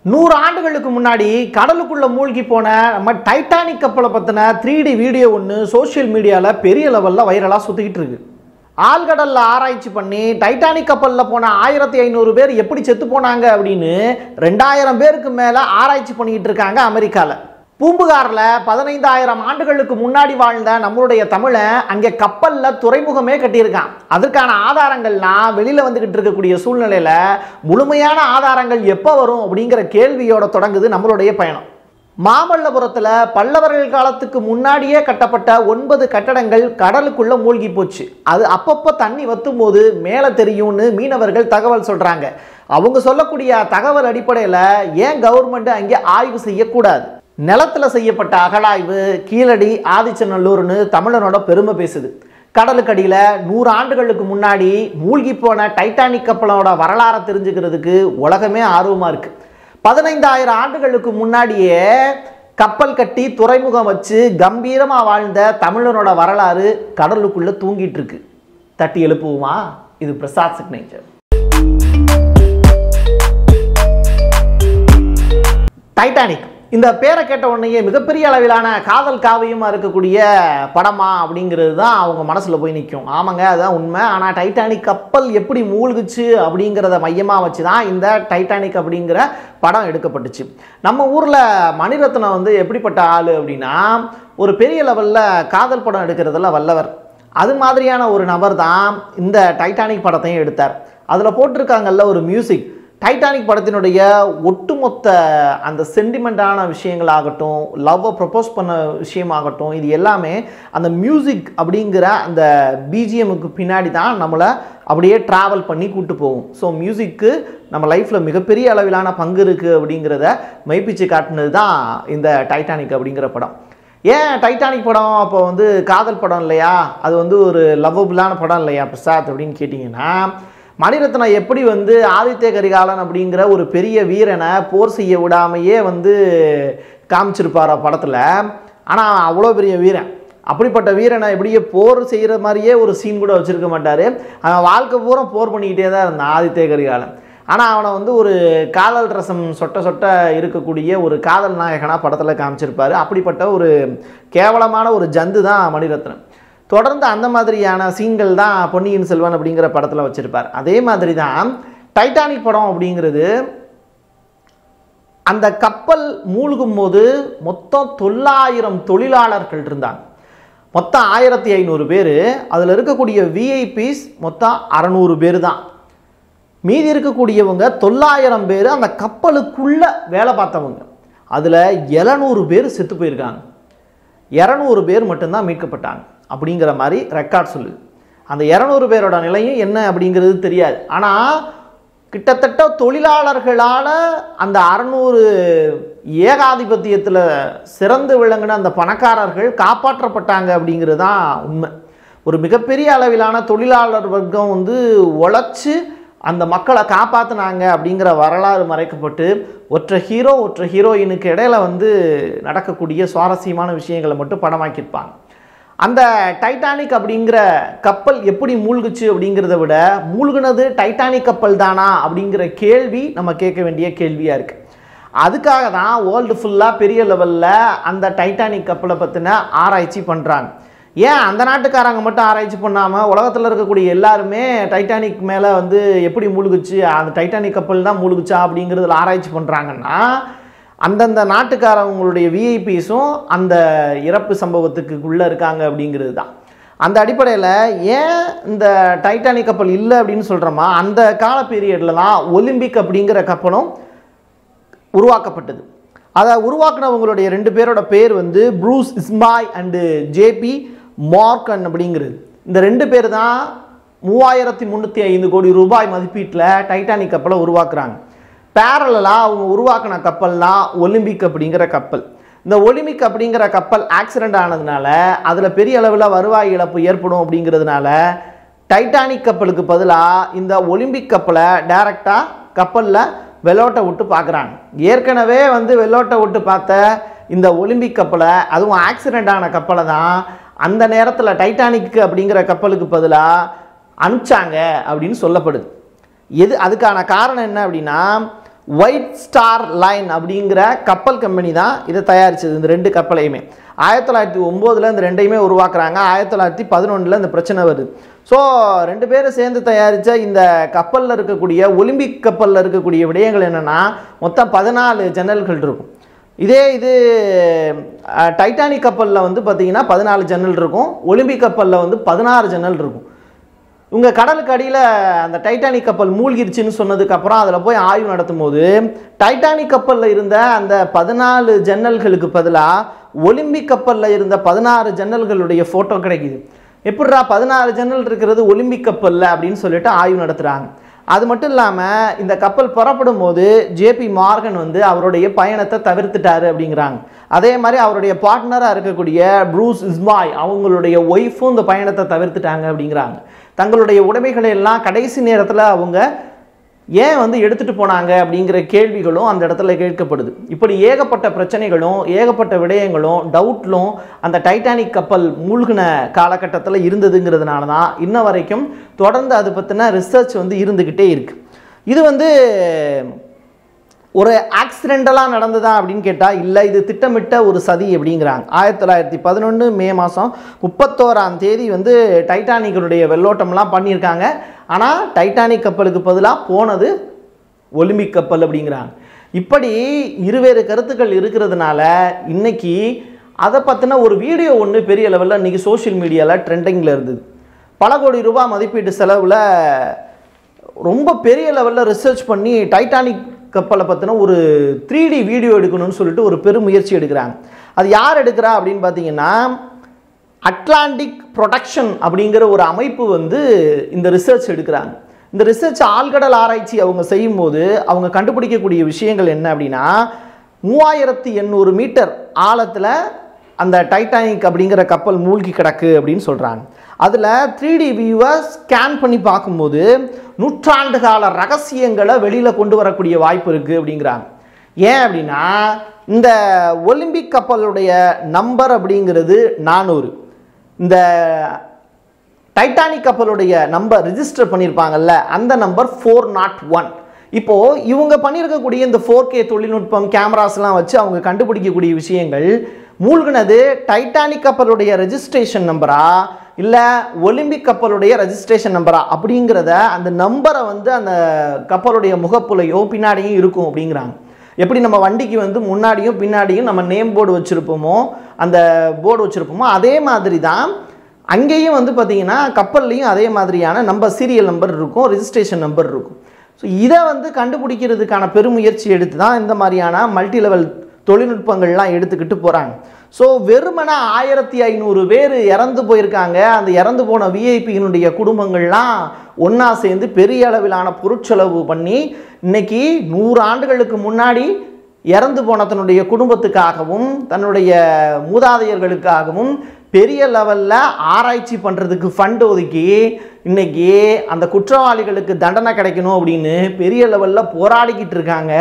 நூறு ஆண்டுகளுக்கு முன்னாடி கடலுக்குள்ள மூழ்கி போன நம்ம டைட்டானிக் கப்பலை பற்றின த்ரீ டி வீடியோ ஒன்று சோஷியல் மீடியாவில் பெரிய லெவலில் வைரலாக சுற்றிக்கிட்டு இருக்கு ஆழ்கடல்ல ஆராய்ச்சி பண்ணி டைட்டானிக் கப்பலில் போன ஆயிரத்தி ஐநூறு பேர் எப்படி செத்து போனாங்க அப்படின்னு ரெண்டாயிரம் பேருக்கு மேலே ஆராய்ச்சி பண்ணிக்கிட்டு இருக்காங்க அமெரிக்காவில் பூம்புகாரில் பதினைந்தாயிரம் ஆண்டுகளுக்கு முன்னாடி வாழ்ந்த நம்மளுடைய தமிழன் அங்கே கப்பலில் துறைமுகமே கட்டியிருக்கான் அதற்கான ஆதாரங்கள்லாம் வெளியில் வந்துக்கிட்டு இருக்கக்கூடிய சூழ்நிலையில் முழுமையான ஆதாரங்கள் எப்போ வரும் அப்படிங்கிற கேள்வியோட தொடங்குது நம்மளுடைய பயணம் மாமல்லபுரத்தில் பல்லவர்கள் காலத்துக்கு முன்னாடியே கட்டப்பட்ட ஒன்பது கட்டடங்கள் கடலுக்குள்ள மூழ்கி போச்சு அது அப்பப்போ தண்ணி வத்தும் போது மேலே தெரியும்னு மீனவர்கள் தகவல் சொல்கிறாங்க அவங்க சொல்லக்கூடிய தகவல் அடிப்படையில் ஏன் கவர்மெண்ட் அங்கே ஆய்வு செய்யக்கூடாது நிலத்துல செய்யப்பட்ட அகழாய்வு கீழடி ஆதிச்சநல்லூர்னு தமிழனோட பெருமை பேசுது கடலுக்கடியில் நூறு ஆண்டுகளுக்கு முன்னாடி மூழ்கி போன டைட்டானிக் கப்பலோட வரலாறை தெரிஞ்சுக்கிறதுக்கு உலகமே ஆர்வமாக இருக்குது பதினைந்தாயிரம் ஆண்டுகளுக்கு முன்னாடியே கப்பல் கட்டி துறைமுகம் வச்சு கம்பீரமாக வாழ்ந்த தமிழனோட வரலாறு கடலுக்குள்ளே தூங்கிட்டு இருக்கு தட்டி எழுப்புவோமா இது பிரசாத் சிக்னேச்சர் டைட்டானிக் இந்த பேரை கேட்ட உடனேயே மிகப்பெரிய அளவிலான காதல் காவியமாக இருக்கக்கூடிய படமா அப்படிங்கிறது தான் அவங்க மனசில் போய் நிற்கும் ஆமாங்க அதுதான் உண்மை ஆனால் டைட்டானிக் கப்பல் எப்படி மூழ்குச்சு அப்படிங்கிறத மையமாக வச்சு தான் இந்த டைட்டானிக் அப்படிங்கிற படம் எடுக்கப்பட்டுச்சு நம்ம ஊரில் மணிரத்னம் வந்து எப்படிப்பட்ட ஆள் அப்படின்னா ஒரு பெரிய லெவலில் காதல் படம் எடுக்கிறதுல வல்லவர் அது மாதிரியான ஒரு நபர் தான் இந்த டைட்டானிக் படத்தையும் எடுத்தார் அதில் போட்டிருக்காங்கல்ல ஒரு மியூசிக் டைட்டானிக் படத்தினுடைய ஒட்டுமொத்த அந்த சென்டிமெண்ட்டான விஷயங்களாகட்டும் லவ்வை ப்ரப்போஸ் பண்ண விஷயமாகட்டும் இது எல்லாமே அந்த மியூசிக் அப்படிங்கிற அந்த பிஜிஎம்முக்கு பின்னாடி தான் நம்மளை அப்படியே ட்ராவல் பண்ணி கூட்டு போகும் ஸோ மியூசிக்கு நம்ம லைஃப்பில் மிகப்பெரிய அளவிலான பங்கு இருக்குது அப்படிங்கிறத மெய்ப்பிச்சு காட்டினது தான் இந்த டைட்டானிக் அப்படிங்கிற படம் ஏன் டைட்டானிக் படம் அப்போ வந்து காதல் படம் இல்லையா அது வந்து ஒரு லவ்வபுளான படம் இல்லையா பிரசாத் அப்படின்னு கேட்டிங்கன்னா மணிரத்னம் எப்படி வந்து ஆதித்ய கரிகாலன் அப்படிங்கிற ஒரு பெரிய வீரனை போர் செய்ய விடாமையே வந்து காமிச்சிருப்பாரோ படத்தில் ஆனால் அவ்வளோ பெரிய வீரன் அப்படிப்பட்ட வீரனை எப்படியே போர் செய்கிற மாதிரியே ஒரு சீன் கூட வச்சுருக்க மாட்டார் அவன் வாழ்க்கை பூரா போர் பண்ணிக்கிட்டே தான் இருந்தான் ஆதித்ய கரிகாலன் ஆனால் அவனை வந்து ஒரு காதல் ரசம் சொட்ட சொட்ட இருக்கக்கூடிய ஒரு காதல் நாயகனாக படத்தில் காமிச்சிருப்பார் அப்படிப்பட்ட ஒரு கேவலமான ஒரு ஜந்து தான் மணிரத்னம் தொடர்ந்து அந்த மாதிரியான சீன்கள் தான் பொன்னியின் செல்வன் அப்படிங்கிற படத்தில் வச்சுருப்பார் அதே மாதிரி தான் டைட்டானிக் படம் அப்படிங்கிறது அந்த கப்பல் மூழ்கும் போது மொத்தம் தொள்ளாயிரம் தொழிலாளர்கள் இருந்தாங்க மொத்தம் ஆயிரத்தி ஐநூறு பேர் அதில் இருக்கக்கூடிய விஐபிஸ் மொத்தம் அறநூறு பேர் தான் மீதி இருக்கக்கூடியவங்க தொள்ளாயிரம் பேர் அந்த கப்பலுக்குள்ளே வேலை பார்த்தவங்க அதில் எழுநூறு பேர் செத்து போயிருக்காங்க இரநூறு பேர் மட்டும்தான் மீட்கப்பட்டாங்க அப்படிங்கிற மாதிரி ரெக்கார்ட் சொல்லுது அந்த இரநூறு பேரோட நிலையும் என்ன அப்படிங்கிறது தெரியாது ஆனால் கிட்டத்தட்ட தொழிலாளர்களால் அந்த அறநூறு ஏகாதிபத்தியத்தில் சிறந்து விளங்கின அந்த பணக்காரர்கள் காப்பாற்றப்பட்டாங்க அப்படிங்கிறது தான் உண்மை ஒரு மிகப்பெரிய அளவிலான தொழிலாளர் வர்க்கம் வந்து உழைச்சி அந்த மக்களை காப்பாற்றினாங்க அப்படிங்கிற வரலாறு மறைக்கப்பட்டு ஒற்றை ஹீரோ ஒற்றை ஹீரோயினுக்கு இடையில வந்து நடக்கக்கூடிய சுவாரஸ்யமான விஷயங்களை மட்டும் படமாக்கியிருப்பாங்க அந்த டைட்டானிக் அப்படிங்கிற கப்பல் எப்படி மூழ்குச்சு அப்படிங்கிறத விட மூழ்குனது டைட்டானிக் கப்பல் தானா அப்படிங்கிற கேள்வி நம்ம கேட்க வேண்டிய கேள்வியாக இருக்குது அதுக்காக தான் வேர்ல்டு ஃபுல்லாக பெரிய லெவலில் அந்த டைட்டானிக் கப்பலை பற்றின ஆராய்ச்சி பண்ணுறாங்க ஏன் அந்த நாட்டுக்காரங்க மட்டும் ஆராய்ச்சி பண்ணாமல் உலகத்தில் இருக்கக்கூடிய எல்லாருமே டைட்டானிக் மேலே வந்து எப்படி மூழ்குச்சு அந்த டைட்டானிக் கப்பல் தான் மூழ்குச்சா அப்படிங்கிறதுல ஆராய்ச்சி பண்ணுறாங்கன்னா அந்தந்த நாட்டுக்காரவங்களுடைய விஐபிஸும் அந்த இறப்பு சம்பவத்துக்கு உள்ளே இருக்காங்க அப்படிங்கிறது தான் அந்த அடிப்படையில் ஏன் இந்த டைட்டானிக் கப்பல் இல்லை அப்படின்னு சொல்கிறோமா அந்த கால பீரியடில் தான் ஒலிம்பிக் அப்படிங்கிற கப்பலும் உருவாக்கப்பட்டது அதை உருவாக்குனவங்களுடைய ரெண்டு பேரோட பேர் வந்து Bruce Ismay and JP Morgan அப்படிங்கிறது இந்த ரெண்டு பேர் தான் மூவாயிரத்தி முந்நூற்றி ஐந்து கோடி ரூபாய் மதிப்பீட்டில் டைட்டானிக் கப்பலை உருவாக்குறாங்க பேரலாக அவங்க உருவாக்கின கப்பல்னா ஒலிம்பிக் அப்படிங்கிற கப்பல் இந்த ஒலிம்பிக் அப்படிங்கிற கப்பல் ஆக்சிடெண்ட் ஆனதுனால அதில் பெரிய அளவில் வருவாய் இழப்பு ஏற்படும் அப்படிங்கிறதுனால டைட்டானிக் கப்பலுக்கு பதிலாக இந்த ஒலிம்பிக் கப்பலை டைரெக்டாக கப்பலில் வெள்ளோட்டை விட்டு பார்க்குறாங்க ஏற்கனவே வந்து வெள்ளோட்டை விட்டு பார்த்த இந்த ஒலிம்பிக் கப்பலை அதுவும் ஆக்சிடெண்ட் ஆன கப்பலை தான் அந்த நேரத்தில் டைட்டானிக் அப்படிங்கிற கப்பலுக்கு பதிலாக அனுப்பிச்சாங்க அப்படின்னு சொல்லப்படுது எது அதுக்கான காரணம் என்ன அப்படின்னா ஒயிட் ஸ்டார் லைன் அப்படிங்கிற கப்பல் கம்பெனி தான் இதை தயாரிச்சது இந்த ரெண்டு கப்பலையுமே ஆயிரத்தி தொள்ளாயிரத்தி ஒம்போதில் இந்த ரெண்டையுமே உருவாக்குறாங்க ஆயிரத்தி தொள்ளாயிரத்தி பதினொன்றில் இந்த பிரச்சனை வருது ஸோ ரெண்டு பேரும் சேர்ந்து தயாரித்த இந்த கப்பலில் இருக்கக்கூடிய ஒலிம்பிக் கப்பலில் இருக்கக்கூடிய விடயங்கள் என்னென்னா மொத்தம் பதினாலு ஜன்னல்கள் இருக்கும் இதே இது அஹ், டைட்டானிக் கப்பலில் வந்து பார்த்தீங்கன்னா பதினாலு ஜன்னல் இருக்கும் ஒலிம்பிக் கப்பலில் வந்து பதினாறு ஜன்னல் இருக்கும் இவங்க கடலுக்கு அடியில் அந்த டைட்டானிக் கப்பல் மூழ்கிருச்சுன்னு சொன்னதுக்கப்புறம் அதில் போய் ஆய்வு நடத்தும் போது டைட்டானிக் கப்பலில் இருந்த அந்த பதினாலு ஜன்னல்களுக்கு பதிலாக ஒலிம்பிக் கப்பலில் இருந்த பதினாறு ஜன்னல்களுடைய ஃபோட்டோ கிடைக்குது எப்படிடா பதினாறு ஜன்னல் இருக்கிறது ஒலிம்பிக் கப்பலில் அப்படின்னு சொல்லிட்டு ஆய்வு நடத்துகிறாங்க அது மட்டும் இல்லாமல் இந்த கப்பல் புறப்படும் போது ஜேபி மார்கன் வந்து அவருடைய பயணத்தை தவிர்த்துட்டாரு அப்படிங்கிறாங்க அதே மாதிரி அவருடைய பார்ட்னராக இருக்கக்கூடிய ப்ரூஸ் இஸ்மாய் அவங்களுடைய ஒய்ஃபும் இந்த பயணத்தை தவிர்த்துட்டாங்க அப்படிங்கிறாங்க தங்களுடைய உடைமைகளை எல்லாம் கடைசி நேரத்தில் அவங்க ஏன் வந்து எடுத்துட்டு போனாங்க அப்படிங்கிற கேள்விகளும் அந்த இடத்துல கேட்கப்படுது இப்படி ஏகப்பட்ட பிரச்சனைகளும் ஏகப்பட்ட விடயங்களும் டவுட்லும் அந்த டைட்டானிக் கப்பல் மூழ்கின காலகட்டத்தில் இருந்ததுங்கிறதுனால தான் இன்ன வரைக்கும் தொடர்ந்து அது பற்றின ரிசர்ச் வந்து இருந்துக்கிட்டே இருக்கு இது வந்து ஒரு ஆக்சிடெண்டலாக நடந்ததா அப்படின்னு கேட்டால் இல்லை இது திட்டமிட்ட ஒரு சதி அப்படிங்கிறாங்க ஆயிரத்தி தொள்ளாயிரத்தி பதினொன்று மே மாதம் முப்பத்தோராம் தேதி வந்து டைட்டானிக்கனுடைய வெள்ளோட்டம்லாம் பண்ணியிருக்காங்க ஆனால் டைட்டானிக் கப்பலுக்கு பதிலாக போனது ஒலிம்பிக் கப்பல் அப்படிங்கிறாங்க இப்படி இருவேறு கருத்துக்கள் இருக்கிறதுனால இன்னைக்கு அதை பற்றின ஒரு வீடியோ ஒன்று பெரிய லெவலில் இன்றைக்கி சோஷியல் மீடியாவில் ட்ரெண்டிங்கில் இருந்தது பல கோடி ரூபாய் மதிப்பீட்டு செலவில் ரொம்ப பெரிய லெவலில் ரிசர்ச் பண்ணி டைட்டானிக் கப்பலை பற்றின ஒரு த்ரீ டி வீடியோ எடுக்கணும்னு சொல்லிட்டு ஒரு பெருமுயற்சி எடுக்கிறாங்க அது யார் எடுக்கிறா அப்படின்னு பார்த்தீங்கன்னா அட்லாண்டிக் ப்ரொடக்ஷன் அப்படிங்கிற ஒரு அமைப்பு வந்து இந்த ரிசர்ச் எடுக்கிறாங்க இந்த ரிசர்ச் ஆழ்கடல் ஆராய்ச்சி அவங்க செய்யும்போது அவங்க கண்டுபிடிக்கக்கூடிய விஷயங்கள் என்ன அப்படின்னா மூவாயிரத்தி எண்ணூறு மீட்டர் ஆழத்தில் அந்த டைட்டானிக் அப்படிங்கிற கப்பல் மூழ்கி கிடக்கு அப்படின்னு சொல்கிறாங்க அதில் த்ரீ டி வியூவை ஸ்கேன் பண்ணி பார்க்கும்போது நூற்றாண்டு கால ரகசியங்களை வெளியில் கொண்டு வரக்கூடிய வாய்ப்பு இருக்குது அப்படிங்கிறாங்க ஏன் அப்படின்னா இந்த ஒலிம்பிக் கப்பலுடைய நம்பர் அப்படிங்கிறது நானூறு இந்த டைட்டானிக் கப்பலுடைய நம்பர் ரிஜிஸ்டர் பண்ணியிருப்பாங்கல்ல அந்த நம்பர் ஃபோர் நாட் ஒன் இப்போ இவங்க பண்ணியிருக்கக்கூடிய இந்த ஃபோர் கே தொழில்நுட்பம் கேமராஸ்லாம் வச்சு அவங்க கண்டுபிடிக்கக்கூடிய விஷயங்கள் மூழ்கினது டைட்டானிக் கப்பலுடைய ரெஜிஸ்ட்ரேஷன் நம்பரா இல்லை ஒலிம்பிக் கப்பலுடைய ரெஜிஸ்ட்ரேஷன் நம்பரா அப்படிங்கிறத அந்த நம்பரை வந்து அந்த கப்பலுடைய முகப்புலையோ பின்னாடியும் இருக்கும் அப்படிங்கிறாங்க எப்படி நம்ம வண்டிக்கு வந்து முன்னாடியும் பின்னாடியும் நம்ம நேம் போர்டு வச்சுருப்போமோ அந்த போர்டு வச்சுருப்போமோ அதே மாதிரி தான் அங்கேயும் வந்து பார்த்தீங்கன்னா கப்பல்லையும் அதே மாதிரியான நம்பர் சீரியல் நம்பர் இருக்கும் ரெஜிஸ்ட்ரேஷன் நம்பர் இருக்கும் ஸோ இதை வந்து கண்டுபிடிக்கிறதுக்கான பெருமுயற்சி எடுத்து தான் இந்த மாதிரியான மல்டி லெவல் தொழில்நுட்பங்கள்லாம் எடுத்துக்கிட்டு போகிறாங்க ஸோ வெறுமனே ஆயிரத்தி ஐநூறு பேர் இறந்து போயிருக்காங்க அந்த இறந்து போன விஐபியினுடைய குடும்பங்கள்லாம் ஒன்றா சேர்ந்து பெரிய அளவிலான பொருட்செலவு பண்ணி இன்னைக்கு நூறு ஆண்டுகளுக்கு முன்னாடி இறந்து போன தன்னுடைய குடும்பத்துக்காகவும் தன்னுடைய மூதாதையர்களுக்காகவும் பெரிய லெவலில் ஆராய்ச்சி பண்ணுறதுக்கு ஃபண்ட் ஒதுக்கி இன்னைக்கு அந்த குற்றவாளிகளுக்கு தண்டனை கிடைக்கணும் அப்படின்னு பெரிய லெவலில் போராடிக்கிட்டு இருக்காங்க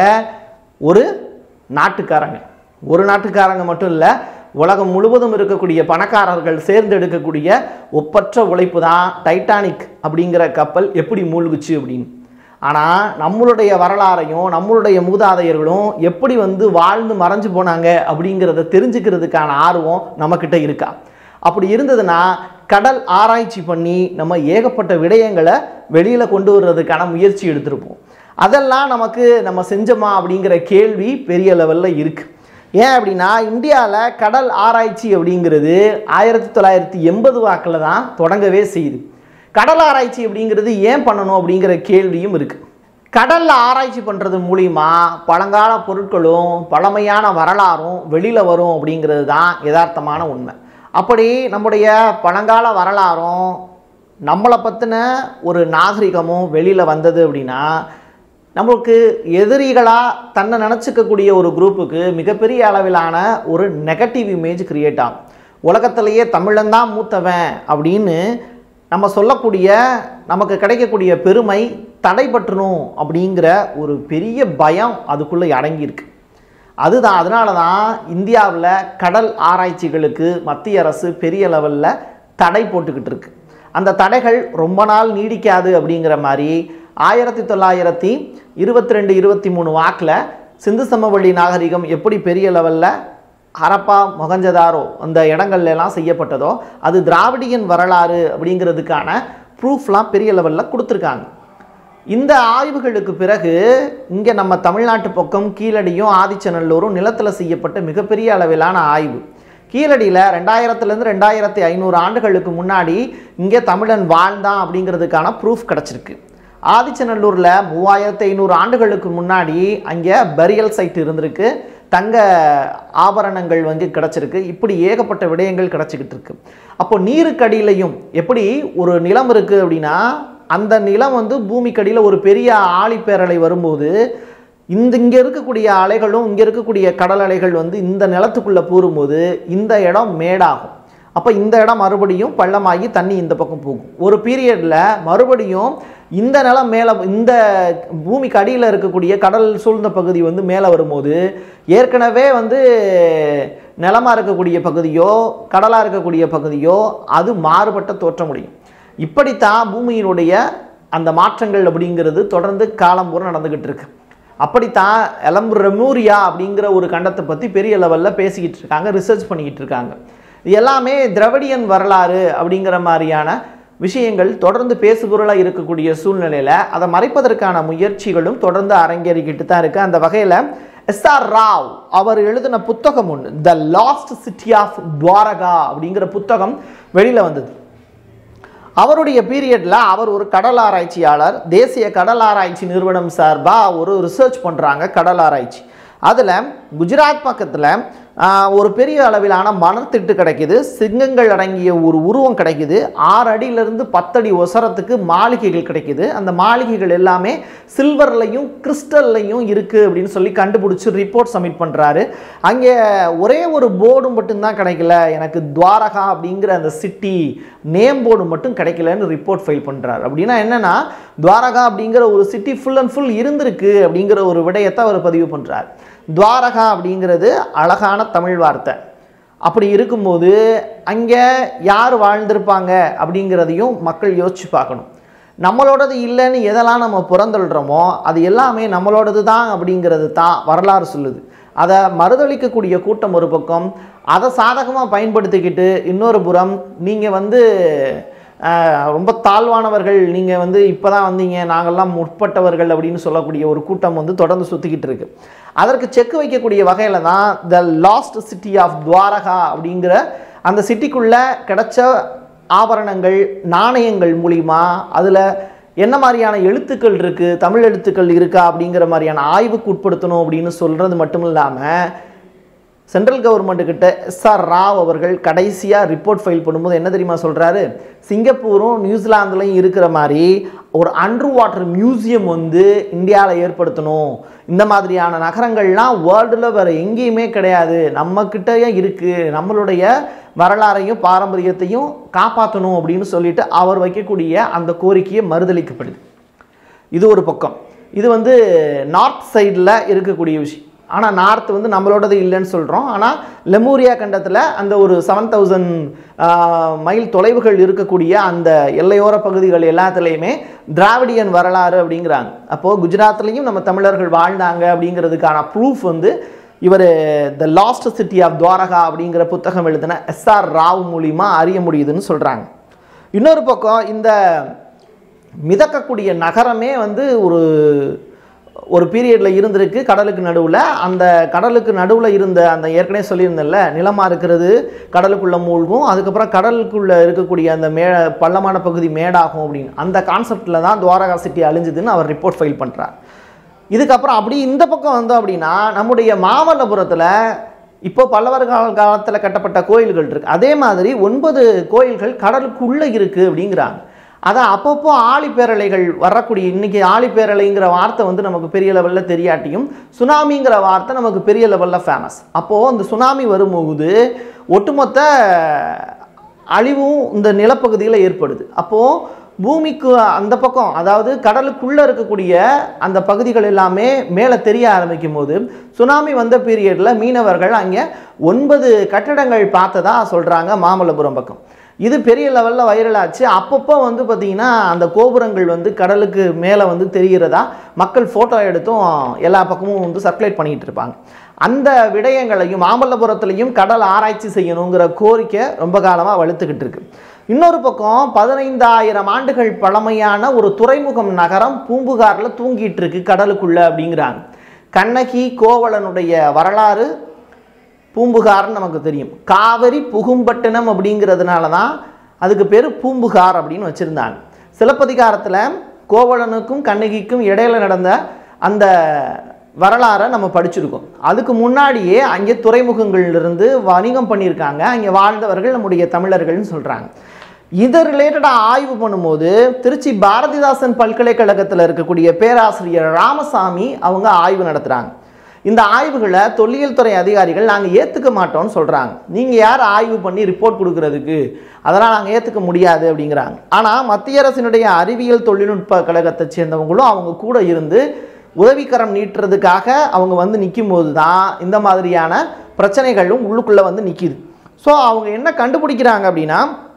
ஒரு நாட்டுக்காரங்க ஒரு நாட்டுக்காரங்க மட்டும் இல்லை உலகம் முழுவதும் இருக்கக்கூடிய பணக்காரர்கள் சேர்ந்து எடுக்கக்கூடிய ஒப்பற்ற உழைப்பு தான் டைட்டானிக் அப்படிங்கிற கப்பல் எப்படி மூழ்குச்சு அப்படின்னு ஆனால் நம்மளுடைய வரலாறையும் நம்மளுடைய மூதாதையர்களும் எப்படி வந்து வாழ்ந்து மறைஞ்சு போனாங்க அப்படிங்கிறத தெரிஞ்சுக்கிறதுக்கான ஆர்வம் நம்மக்கிட்ட இருக்கா அப்படி இருந்ததுன்னா கடல் ஆராய்ச்சி பண்ணி நம்ம ஏகப்பட்ட விடயங்களை வெளியில் கொண்டு வர்றதுக்கான முயற்சி எடுத்திருப்போம் அதெல்லாம் நமக்கு நம்ம செஞ்சோமா அப்படிங்கிற கேள்வி பெரிய லெவலில் இருக்குது ஏன் அப்படின்னா இந்தியாவில் கடல் ஆராய்ச்சி அப்படிங்கிறது ஆயிரத்தி தொள்ளாயிரத்தி எண்பது வாக்கில் தான் தொடங்கவே செய்யுது கடல் ஆராய்ச்சி அப்படிங்கிறது ஏன் பண்ணணும் அப்படிங்கிற கேள்வியும் இருக்குது கடலில் ஆராய்ச்சி பண்ணுறது மூலிமா பழங்கால பொருட்களும் பழமையான வரலாறும் வெளியில் வரும் அப்படிங்கிறது தான் யதார்த்தமான உண்மை அப்படி நம்முடைய பழங்கால வரலாறும் நம்மளை பற்றின ஒரு நாகரிகமும் வெளியில் வந்தது அப்படின்னா நம்மளுக்கு எதிரிகளாக தன்னை நினச்சிக்கக்கூடிய ஒரு குரூப்புக்கு மிகப்பெரிய அளவிலான ஒரு நெகட்டிவ் இமேஜ் கிரியேட் ஆகும் உலகத்திலேயே தமிழன்தான் மூத்தவன் அப்படின்னு நம்ம சொல்லக்கூடிய நமக்கு கிடைக்கக்கூடிய பெருமை தடைபற்றணும் அப்படிங்கிற ஒரு பெரிய பயம் அதுக்குள்ளே அடங்கியிருக்கு அதுதான் அதனால தான் இந்தியாவில் கடல் ஆராய்ச்சிகளுக்கு மத்திய அரசு பெரிய லெவலில் தடை போட்டுக்கிட்டு இருக்கு அந்த தடைகள் ரொம்ப நாள் நீடிக்காது அப்படிங்கிற மாதிரி ஆயிரத்தி தொள்ளாயிரத்தி இருபத்தி ரெண்டு இருபத்தி மூணு வாக்கில் சிந்து சமவெளி நாகரிகம் எப்படி பெரிய லெவலில் ஹரப்பா மொகஞ்சதாரோ அந்த இடங்கள்ல எல்லாம் செய்யப்பட்டதோ அது திராவிடியன் வரலாறு அப்படிங்கிறதுக்கான ப்ரூஃப்லாம் பெரிய லெவலில் கொடுத்துருக்காங்க இந்த ஆய்வுகளுக்கு பிறகு இங்கே நம்ம தமிழ்நாட்டு பக்கம் கீழடியும் ஆதிச்சநல்லூரும் நிலத்தில் செய்யப்பட்ட மிகப்பெரிய அளவிலான ஆய்வு கீழடியில் ரெண்டாயிரத்துலேருந்து ரெண்டாயிரத்தி ஐநூறு ஆண்டுகளுக்கு முன்னாடி இங்கே தமிழன் வாழ்ந்தான் அப்படிங்கிறதுக்கான ப்ரூஃப் கிடச்சிருக்கு ஆதிச்சநல்லூரில் மூவாயிரத்து ஐநூறு ஆண்டுகளுக்கு முன்னாடி அங்கே பரியல் சைட் இருந்திருக்கு தங்க ஆபரணங்கள் வந்து கிடச்சிருக்கு இப்படி ஏகப்பட்ட விடயங்கள் கிடச்சிக்கிட்டு இருக்கு அப்போ நீருக்கடியிலையும் எப்படி ஒரு நிலம் இருக்குது அப்படின்னா அந்த நிலம் வந்து பூமிக்கடியில் ஒரு பெரிய ஆழிப்பேரலை வரும்போது இந்த இங்கே இருக்கக்கூடிய அலைகளும் இங்கே இருக்கக்கூடிய கடல் அலைகள் வந்து இந்த நிலத்துக்குள்ளே பூரும்போது இந்த இடம் மேடாகும் அப்போ இந்த இடம் மறுபடியும் பள்ளமாகி தண்ணி இந்த பக்கம் போகும் ஒரு பீரியடில் மறுபடியும் இந்த நிலம் மேலே இந்த பூமிக்கு அடியில் இருக்கக்கூடிய கடல் சூழ்ந்த பகுதி வந்து மேலே வரும்போது ஏற்கனவே வந்து நிலமாக இருக்கக்கூடிய பகுதியோ கடலாக இருக்கக்கூடிய பகுதியோ அது மாறுபட்ட தோற்ற முடியும் இப்படித்தான் பூமியினுடைய அந்த மாற்றங்கள் அப்படிங்கிறது தொடர்ந்து காலம்பூரா நடந்துக்கிட்டு இருக்கு அப்படித்தான் எலம்பு ரெமூரியா அப்படிங்கிற ஒரு கண்டத்தை பற்றி பெரிய லெவலில் பேசிக்கிட்டு இருக்காங்க ரிசர்ச் பண்ணிக்கிட்டு இருக்காங்க இது எல்லாமே திரவிடியன் வரலாறு அப்படிங்கிற மாதிரியான விஷயங்கள் தொடர்ந்து பேசுபொருளாக இருக்கக்கூடிய சூழ்நிலையில் அதை மறைப்பதற்கான முயற்சிகளும் தொடர்ந்து அரங்கேறிக்கிட்டு தான் இருக்குது அந்த வகையில் எஸ் ஆர் ராவ் அவர் எழுதின புத்தகம் ஒன்று the lost city of Dwarka அப்படிங்கிற புத்தகம் வெளியில் வந்தது அவருடைய பீரியடில் அவர் ஒரு கடல் ஆராய்ச்சியாளர் தேசிய கடல் ஆராய்ச்சி நிறுவனம் சார்பாக ஒரு ரிசர்ச் பண்ணுறாங்க கடல் ஆராய்ச்சி அதில் குஜராத் பக்கத்தில் ஒரு பெரிய அளவிலான மணத்திட்டு கிடைக்குது சிங்கங்கள் அடங்கிய ஒரு உருவம் கிடைக்குது ஆறு அடியிலிருந்து பத்தடி ஒசரத்துக்கு மாளிகைகள் கிடைக்குது அந்த மாளிகைகள் எல்லாமே சில்வர்லையும் கிறிஸ்டல்லையும் இருக்குது அப்படின்னு சொல்லி கண்டுபிடிச்சி ரிப்போர்ட் சப்மிட் பண்ணுறாரு அங்கே ஒரே ஒரு போர்டு மட்டும்தான் கிடைக்கல எனக்கு துவாரகா அப்படிங்கிற அந்த சிட்டி நேம் போர்டு மட்டும் கிடைக்கலன்னு ரிப்போர்ட் ஃபைல் பண்ணுறாரு அப்படின்னா என்னென்னா துவாரகா அப்படிங்கிற ஒரு சிட்டி ஃபுல் அண்ட் ஃபுல் இருந்திருக்கு அப்படிங்கிற ஒரு விடயத்தை அவர் பதிவு பண்ணுறார் துவாரகா அப்படிங்கிறது அழகான தமிழ் வார்த்தை அப்படி இருக்கும்போது அங்கே யார் வாழ்ந்திருப்பாங்க அப்படிங்கிறதையும் மக்கள் யோசிச்சு பார்க்கணும் நம்மளோடது இல்லைன்னு எதெல்லாம் நம்ம புறந்தள்ளுறோமோ அது எல்லாமே நம்மளோடது தான் அப்படிங்கிறது தான் வரலாறு சொல்லுது அதை மறுதளிக்கக்கூடிய கூட்டம் ஒரு பக்கம் அதை சாதகமாக பயன்படுத்திக்கிட்டு இன்னொரு புறம் நீங்கள் வந்து ஆஹ், ரொம்ப தாழ்வானவர்கள் நீங்கள் வந்து இப்போ தான் வந்தீங்க நாங்கள்லாம் முற்பட்டவர்கள் அப்படின்னு சொல்லக்கூடிய ஒரு கூட்டம் வந்து தொடர்ந்து சுற்றிக்கிட்டு இருக்கு அதற்கு செக் வைக்கக்கூடிய வகையில் தான் the lost city of Dwarka அப்படிங்கிற அந்த சிட்டிக்குள்ளே கிடைச்ச ஆபரணங்கள் நாணயங்கள் மூலிமா அதில் என்ன மாதிரியான எழுத்துக்கள் இருக்குது தமிழ் எழுத்துக்கள் இருக்கா அப்படிங்கிற மாதிரியான ஆய்வுக்கு உட்படுத்தணும் அப்படின்னு சொல்கிறது மட்டும் இல்லாமல் சென்ட்ரல் கவர்மெண்ட் கிட்ட எஸ்ஆர் ராவ் அவர்கள் கடைசியாக ரிப்போர்ட் ஃபைல் பண்ணும்போது என்ன தெரியுமா சொல்கிறாரு சிங்கப்பூரும் நியூசிலாந்துலையும் இருக்கிற மாதிரி ஒரு அண்டர் வாட்டர் மியூசியம் வந்து இந்தியாவில் ஏற்படுத்தணும் இந்த மாதிரியான நகரங்கள்லாம் வேர்ல்டில் வேறு எங்கேயுமே கிடையாது நம்மக்கிட்டயே இருக்குது நம்மளுடைய வரலாறையும் பாரம்பரியத்தையும் காப்பாற்றணும் அப்படின்னு சொல்லிட்டு அவர் வைக்கக்கூடிய அந்த கோரிக்கையை மறுதளிக்கப்படுது இது ஒரு பக்கம் இது வந்து நார்த் சைடில் இருக்கக்கூடிய விஷயம் ஆனால் நார்த் வந்து நம்மளோடது இல்லைன்னு சொல்கிறோம் ஆனால் லெமூரியா கண்டத்தில் அந்த ஒரு செவன் தௌசண்ட் மைல் தொலைவுகள் இருக்கக்கூடிய அந்த எல்லையோர பகுதிகள் எல்லாத்துலேயுமே திராவிடியன் வரலாறு அப்படிங்கிறாங்க அப்போது குஜராத்லேயும் நம்ம தமிழர்கள் வாழ்ந்தாங்க அப்படிங்கிறதுக்கான ப்ரூஃப் வந்து இவர் the lost city of Dwarka அப்படிங்கிற புத்தகம் எழுதின எஸ்ஆர் ராவ் மூலிமா அறிய முடியுதுன்னு சொல்கிறாங்க இன்னொரு பக்கம் இந்த மிதக்கக்கூடிய நகரமே வந்து ஒரு ஒரு பீரியடில் இருந்திருக்கு கடலுக்கு நடுவில் அந்த கடலுக்கு நடுவில் இருந்த அந்த ஏற்கனவே சொல்லியிருந்தேன்ல நிலமாக இருக்கிறது கடலுக்குள்ளே மூழ்கும் அதுக்கப்புறம் கடலுக்குள்ளே இருக்கக்கூடிய அந்த மே பள்ளமான பகுதி மேடாகும் அப்படின்னு அந்த கான்செப்டில் தான் துவாரகா சிட்டி அழிஞ்சுதுன்னு அவர் ரிப்போர்ட் ஃபைல் பண்ணுறார் இதுக்கப்புறம் அப்படி இந்த பக்கம் வந்தோம் அப்படின்னா நம்முடைய மாமல்லபுரத்தில் இப்போ பல்லவர் கால காலத்தில் கட்டப்பட்ட கோயில்கள் இருக்கு அதே மாதிரி ஒன்பது கோயில்கள் கடலுக்குள்ளே இருக்குது அப்படிங்கிறாங்க அதை அப்பப்போ ஆழிப்பேரலைகள் வரக்கூடிய இன்னைக்கு ஆழிப்பேரலைங்கிற வார்த்தை வந்து நமக்கு பெரிய லெவலில் தெரியாட்டியும் சுனாமிங்கிற வார்த்தை நமக்கு பெரிய லெவலில் ஃபேமஸ் அப்போது அந்த சுனாமி வரும்போது ஒட்டுமொத்த அழிவும் இந்த நிலப்பகுதியில் ஏற்படுது அப்போது பூமிக்கு அந்த பக்கம் அதாவது கடலுக்குள்ளே இருக்கக்கூடிய அந்த பகுதிகள் எல்லாமே மேலே தெரிய ஆரம்பிக்கும் போது சுனாமி வந்த பீரியடில் மீனவர்கள் அங்கே ஒன்பது கட்டடங்கள் பார்த்ததா சொல்கிறாங்க மாமல்லபுரம் பக்கம் இது பெரிய லெவலில் வைரல் ஆச்சு அப்பப்போ வந்து பார்த்திங்கன்னா அந்த கோபுரங்கள் வந்து கடலுக்கு மேலே வந்து தெரிகிறதா மக்கள் ஃபோட்டோ எடுத்தும் எல்லா பக்கமும் வந்து சர்க்குலேட் பண்ணிகிட்டு இருப்பாங்க அந்த விடயங்களையும் மாமல்லபுரத்துலையும் கடல் ஆராய்ச்சி செய்யணுங்கிற கோரிக்கை ரொம்ப காலமாக வலுத்துக்கிட்டு இருக்கு இன்னொரு பக்கம் பதினைந்தாயிரம் ஆண்டுகள் பழமையான ஒரு துறைமுகம் நகரம் பூம்புகாரில் தூங்கிட்டு இருக்கு கடலுக்குள்ள அப்படிங்கிறாங்க கண்ணகி கோவலனுடைய வரலாறு பூம்புகார்னு நமக்கு தெரியும் காவிரி புகும்பட்டினம் அப்படிங்கிறதுனால தான் அதுக்கு பேர் பூம்புகார் அப்படின்னு வச்சுருந்தாங்க சிலப்பதிகாரத்தில் கோவலனுக்கும் கண்ணகிக்கும் இடையில நடந்த அந்த வரலாறை நம்ம படிச்சிருக்கோம் அதுக்கு முன்னாடியே அங்கே துறைமுகங்கள்லேருந்து வணிகம் பண்ணியிருக்காங்க அங்கே வாழ்ந்தவர்கள் நம்முடைய தமிழர்கள்னு சொல்கிறாங்க இதை ரிலேட்டடாக ஆய்வு பண்ணும்போது திருச்சி பாரதிதாசன் பல்கலைக்கழகத்தில் இருக்கக்கூடிய பேராசிரியர் ராமசாமி அவங்க ஆய்வு நடத்துகிறாங்க இந்த ஆய்வுகளை தொல்லியல் துறை அதிகாரிகள் நாங்கள் ஏற்றுக்க மாட்டோம்னு சொல்கிறாங்க நீங்கள் யார் ஆய்வு பண்ணி ரிப்போர்ட் கொடுக்கறதுக்கு அதெல்லாம் நாங்கள் ஏற்றுக்க முடியாது அப்படிங்கிறாங்க ஆனால் மத்திய அரசினுடைய அறிவியல் தொழில்நுட்ப கழகத்தை சேர்ந்தவங்களும் அவங்க கூட இருந்து உதவிக்கரம் நீட்டுறதுக்காக அவங்க வந்து நிற்கும் போது தான் இந்த மாதிரியான பிரச்சனைகளும் உள்ளுக்குள்ளே வந்து நிற்கிது ஸோ அவங்க என்ன கண்டுபிடிக்கிறாங்க அப்படின்னா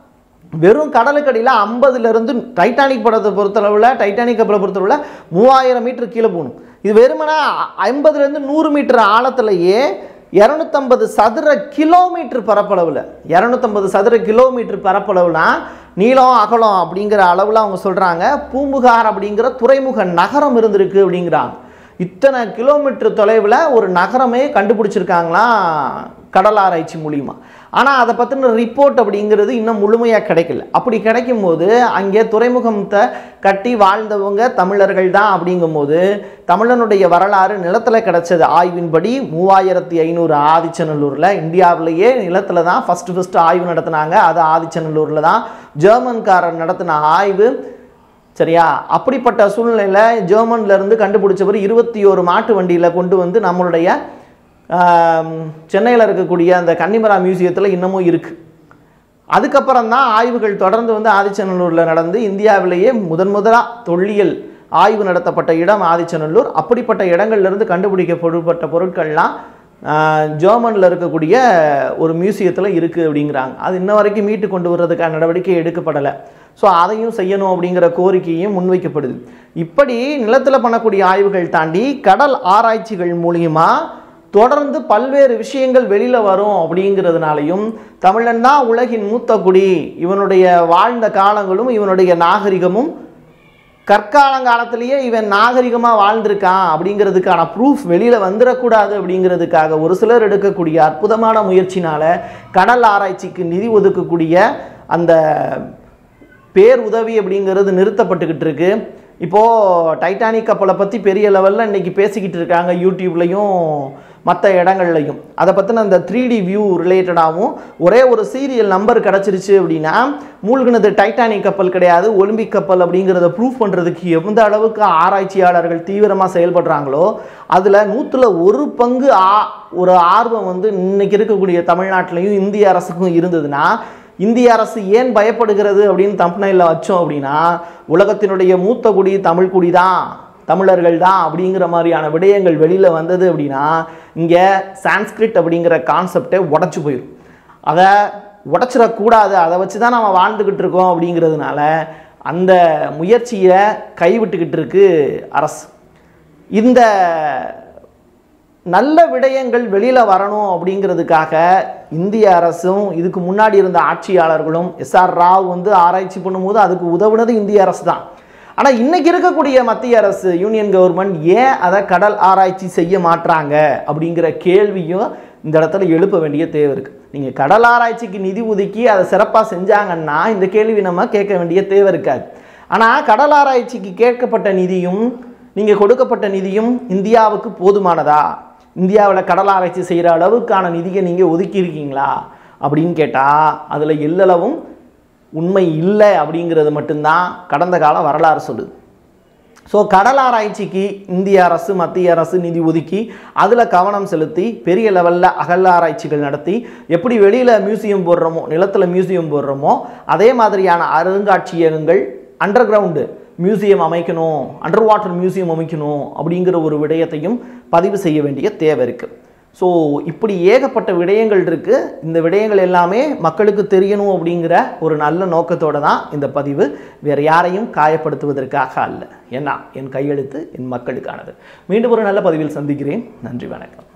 வெறும் கடலுக்கடியில் ஐம்பதுலேருந்து டைட்டானிக் படத்தை பொறுத்தளவில் டைட்டானிக் கப்பலை பொறுத்தளவில் மூவாயிரம் மீட்டர் கீழே போகணும் இது வெறுமனே ஐம்பதுலேருந்து நூறு மீட்டர் ஆழத்துலையே இரநூத்தம்பது சதுர கிலோமீட்டர் பரப்பளவில் இரநூத்தம்பது சதுர கிலோமீட்டர் பரப்பளவுனா நீளம் அகலம் அப்படிங்கிற அளவில் அவங்க சொல்கிறாங்க பூம்புகார் அப்படிங்கிற துறைமுக நகரம் இருந்திருக்கு அப்படிங்கிறாங்க இத்தனை கிலோமீட்டர் தொலைவில் ஒரு நகரமே கண்டுபிடிச்சிருக்காங்களாம் கடல் ஆராய்ச்சி மூலியமாக ஆனால் அதை பற்றின ரிப்போர்ட் அப்படிங்கிறது இன்னும் முழுமையாக கிடைக்கல அப்படி கிடைக்கும்போது அங்கே துறைமுகத்தை கட்டி வாழ்ந்தவங்க தமிழர்கள் தான் அப்படிங்கும்போது தமிழனுடைய வரலாறு நிலத்தில் கிடைச்சது ஆய்வின்படி மூவாயிரத்தி ஐநூறு ஆதிச்சநல்லூரில் இந்தியாவிலேயே நிலத்தில் தான் ஃபஸ்ட்டு ஃபஸ்ட்டு ஆய்வு நடத்தினாங்க அது ஆதிச்சநல்லூரில் தான் ஜெர்மன்காரர் நடத்தின ஆய்வு சரியா அப்படிப்பட்ட சூழ்நிலையில் ஜெர்மன்ல இருந்து கண்டுபிடிச்சவர் இருபத்தி ஒரு மாட்டு வண்டியில் கொண்டு வந்து நம்மளுடைய சென்னையில் இருக்கக்கூடிய அந்த கன்னிமரா மியூசியத்தில் இன்னமும் இருக்குது அதுக்கப்புறம் தான் ஆய்வுகள் தொடர்ந்து வந்து ஆதிச்சநல்லூரில் நடந்து இந்தியாவிலேயே முதன் முதலாக தொல்லியல் ஆய்வு நடத்தப்பட்ட இடம் ஆதிச்சநல்லூர் அப்படிப்பட்ட இடங்கள்லேருந்து கண்டுபிடிக்கப்பட்ட பொருட்கள்லாம் ஜெர்மனில் இருக்கக்கூடிய ஒரு மியூசியத்தில் இருக்குது அப்படிங்கிறாங்க அது இன்ன வரைக்கும் மீட்டு கொண்டு வர்றதுக்கான நடவடிக்கை எடுக்கப்படலை ஸோ அதையும் செய்யணும் அப்படிங்கிற கோரிக்கையும் முன்வைக்கப்படுது இப்படி நிலத்தில் பண்ணக்கூடிய ஆய்வுகள் தாண்டி கடல் ஆராய்ச்சிகள் மூலியமா தொடர்ந்து பல்வேறு விஷயங்கள் வெளியில் வரும் அப்படிங்கிறதுனாலையும் தமிழன் தான் உலகின் மூத்த குடி இவனுடைய வாழ்ந்த காலங்களும் இவனுடைய நாகரிகமும் கற்காலங்காலத்திலேயே இவன் நாகரிகமாக வாழ்ந்திருக்கான் அப்படிங்கிறதுக்கான ப்ரூஃப் வெளியில் வந்துடக்கூடாது அப்படிங்கிறதுக்காக ஒரு சிலர் எடுக்கக்கூடிய அற்புதமான முயற்சினால கடல் ஆராய்ச்சிக்கு நிதி ஒதுக்கக்கூடிய அந்த பேர் உதவி அப்படிங்கிறது நிறுத்தப்பட்டுக்கிட்டு இருக்கு இப்போது டைட்டானிக் கப்பலை பற்றி பெரிய லெவலில் இன்றைக்கி பேசிக்கிட்டு இருக்காங்க யூடியூப்லையும் மற்ற இடங்கள்லையும் அதை பற்றின அந்த த்ரீ டி வியூ ரிலேட்டடாகவும் ஒரே ஒரு சீரியல் நம்பர் கிடச்சிருச்சு அப்படின்னா மூழ்கினது டைட்டானிக் கப்பல் கிடையாது ஒலிம்பிக் கப்பல் அப்படிங்கிறத ப்ரூவ் பண்ணுறதுக்கு எந்த அளவுக்கு ஆராய்ச்சியாளர்கள் தீவிரமாக செயல்படுறாங்களோ அதில் நூற்றில் ஒரு பங்கு ஆ ஒரு ஆர்வம் வந்து இன்னைக்கு இருக்கக்கூடிய தமிழ்நாட்டிலையும் இந்திய அரசுக்கும் இருந்ததுன்னா இந்திய அரசு ஏன் பயப்படுகிறது அப்படின்னு தம்பனையில் வச்சோம் அப்படின்னா உலகத்தினுடைய மூத்த குடி தமிழ் குடி தான் தமிழர்கள் தான் அப்படிங்கிற மாதிரியான விடயங்கள் வெளியில் வந்தது அப்படின்னா இங்கே சான்ஸ்கிரிட் அப்படிங்கிற கான்செப்டே உடச்சி போயிடும் அதை உடச்சிடக்கூடாது அதை வச்சு தான் நம்ம வாழ்ந்துக்கிட்டு இருக்கோம் அப்படிங்கிறதுனால அந்த முயற்சியை கைவிட்டுக்கிட்டு இருக்கு அரசு இந்த நல்ல விடயங்கள் வெளியில் வரணும் அப்படிங்கிறதுக்காக இந்திய அரசும் இதுக்கு முன்னாடி இருந்த ஆட்சியாளர்களும் எஸ்ஆர் ராவ் வந்து ஆராய்ச்சி பண்ணும்போது அதுக்கு உதவுனது இந்திய அரசு தான் ஆனால் இன்னைக்கு இருக்கக்கூடிய மத்திய அரசு யூனியன் கவர்மெண்ட் ஏன் அதை கடல் ஆராய்ச்சி செய்ய மாட்றாங்க அப்படிங்கிற கேள்வியும் இந்த இடத்துல எழுப்ப வேண்டிய தேவை இருக்குது நீங்கள் கடல் ஆராய்ச்சிக்கு நிதி ஒதுக்கி அதை சிறப்பாக செஞ்சாங்கன்னா இந்த கேள்வி நம்ம கேட்க வேண்டிய தேவை இருக்காது ஆனால் கடல் ஆராய்ச்சிக்கு கேட்கப்பட்ட நிதியும் நீங்கள் கொடுக்கப்பட்ட நிதியும் இந்தியாவுக்கு போதுமானதா இந்தியாவில் கடல் ஆராய்ச்சி செய்கிற அளவுக்கான நிதியை நீங்கள் ஒதுக்கியிருக்கீங்களா அப்படின்னு கேட்டால் அதில் எல்லளவும் உண்மை இல்லை அப்படிங்கிறது மட்டும்தான் கடந்த கால வரலாறு சொல்லுது ஸோ கடல் ஆராய்ச்சிக்கு இந்திய அரசு மத்திய அரசு நிதி ஒதுக்கி அதில் கவனம் செலுத்தி பெரிய லெவலில் அகல் ஆராய்ச்சிகள் நடத்தி எப்படி வெளியில் மியூசியம் போடுறோமோ நிலத்தில் மியூசியம் போடுறோமோ அதே மாதிரியான அருங்காட்சியகங்கள் அண்டர் கிரவுண்டு மியூசியம் அமைக்கணும் அண்டர் வாட்டர் மியூசியம் அமைக்கணும் அப்படிங்கிற ஒரு விடயத்தையும் பதிவு செய்ய வேண்டிய தேவை இருக்குது ஸோ இப்படி ஏகப்பட்ட விடயங்கள் இருக்குது இந்த விடயங்கள் எல்லாமே மக்களுக்கு தெரியணும் அப்படிங்கிற ஒரு நல்ல நோக்கத்தோட தான் இந்த பதிவு வேறு யாரையும் காயப்படுத்துவதற்காக அல்ல ஏன்னா என் கையெழுத்து என் மக்களுக்கானது மீண்டும் ஒரு நல்ல பதிவில் சந்திக்கிறேன் நன்றி வணக்கம்